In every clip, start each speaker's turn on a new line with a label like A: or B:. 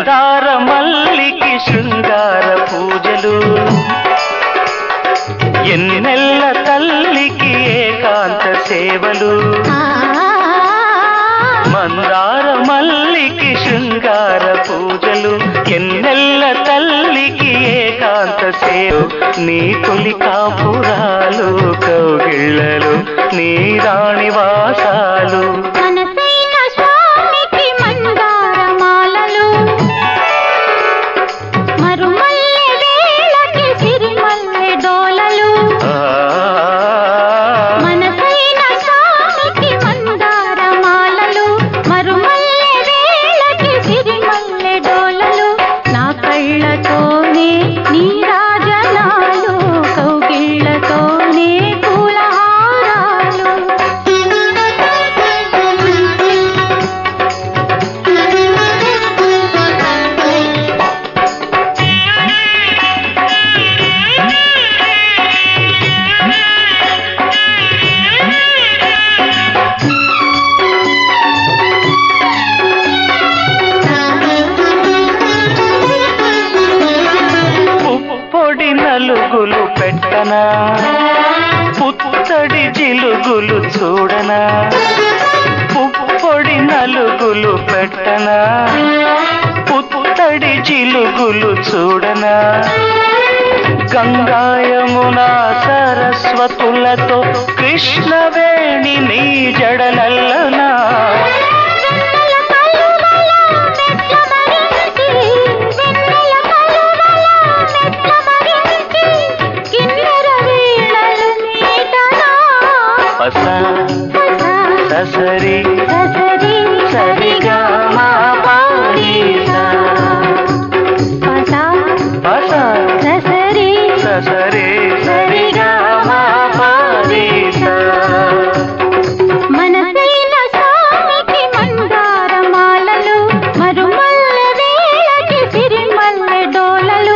A: మందార మల్లికి శృంగార పూజలు ఎన్నెల్ల తల్లికి ఏకాంత సేవలు మందార మల్లికి శృంగార పూజలు ఎన్నెల్ల తల్లికి ఏకాంత సేవ నీ తొలి కాపురాలు కౌగిళ్ళలు నీ రాణి వాసాలు
B: మనసైన స్వామికి మందారమాలలు మరుమల్లె వేళకి సిరిమల్లె డోలలు
A: ఆ,
B: మనసైన స్వామికి మందారమాలలు మరుమల్లె వేళకి సిరిమల్లె డోలలు నా కళ్ళతోనే నీ రాజనాలు కౌగిళ్ళతోనే పూలహారాలు
A: పుప్పొడి నలుగులు పెట్టనా పుత్తడి జిలుగులు చూడనా పుప్పొడి నలుగులు పెట్టనా పుత్తడి జిలుగులు చూడనా గంగాయమున సరస్వతులతో కృష్ణవేణి నీ జడలల్లనా
B: వెన్నెల కలువల మెట్ల మరించి వెన్నెల కలువల మెట్ల మరించి కిన్నెర వీణలు మీటనా
A: పస
B: పస
A: ససరి
B: ససరి
A: సరిగా మా పారీసా
B: పస
A: పస
B: ససరి
A: ససరి సరిగా మా పారీసా
B: మనసైన స్వామికి మందారమాలలు మరుమల్లె వేళకి సిరిమల్లె డోలలు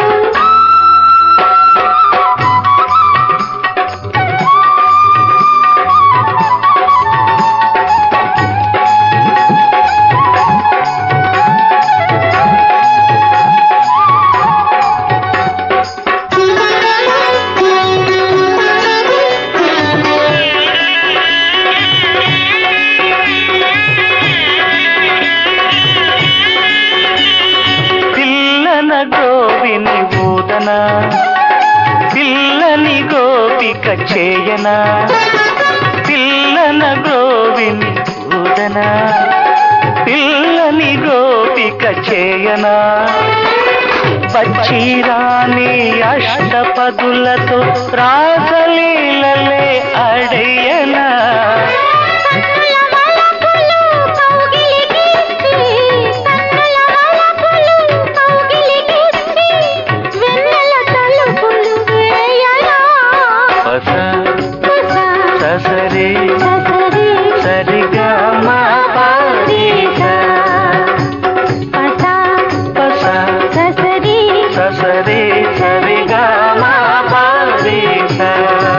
A: పిల్లన గోవిని ఊదన పిల్లని గోపిక చేయన పిల్లన గోవిని ఊదన పిల్లని గోపిక చేయన పచ్చిరాని అష్టపదులతో రాసలీలలే అడయనా
B: కన్నుల వలపులు కౌగిలికిచ్చి కన్నుల వలపులు కౌగిలికిచ్చి వెన్నెల తలుపులు వేయనా
A: పస
B: పస
A: ససరి
B: ససరి
A: సరిగా మా పారీసా
B: పస
A: పస
B: ససరి
A: ససరి సరిగా మా పారీసా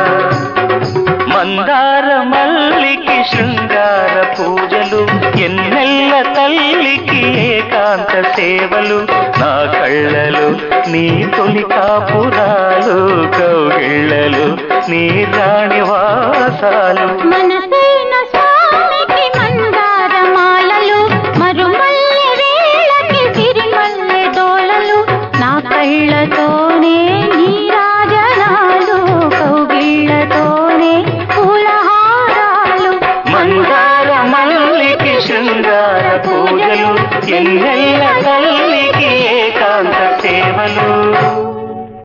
A: మందార మల్లికి శృంగార పూజలు ఎన్నెల్ల తల్లికి ఏకాంత సేవలు నా కళ్ళలు నీ తొలి కాపురాలు కౌగిళ్ళలు నీ రాణి వాసాలు
B: మనసైన స్వామికి మందారమాలలు మరుమల్లె వేళకి సిరిమల్లె డోలలు నా కళ్ళతోనే నీ రాజనాలు కౌగిళ్ళతోనే పూలహారాలు
A: మందార మల్లికి శృంగార పూజలు ఎన్నెల్ల తల్లి